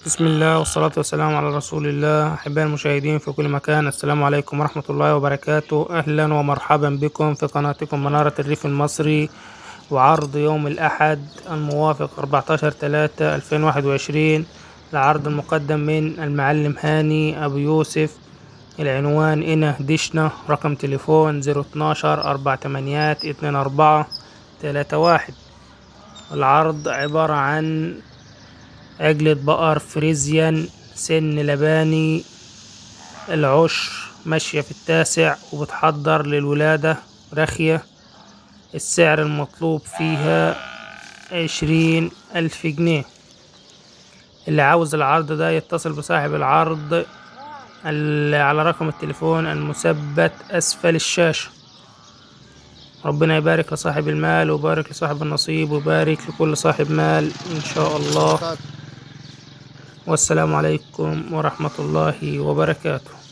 بسم الله والصلاة والسلام على رسول الله أحبائي المشاهدين في كل مكان السلام عليكم ورحمة الله وبركاته أهلا ومرحبا بكم في قناتكم منارة الريف المصري وعرض يوم الأحد الموافق 14 3 2021 العرض المقدم من المعلم هاني أبو يوسف العنوان إنا دشنا رقم تليفون 012 أربع تمانيات اتنين أربعة تلاتة واحد العرض عبارة عن عجلة بقر فريزيان سن لباني العشر ماشية في التاسع وبتحضر للولادة رخية السعر المطلوب فيها عشرين ألف جنيه اللي عاوز العرض ده يتصل بصاحب العرض ال- على رقم التليفون المثبت أسفل الشاشة ربنا يبارك لصاحب المال ويبارك لصاحب النصيب ويبارك لكل صاحب مال إن شاء الله والسلام عليكم ورحمة الله وبركاته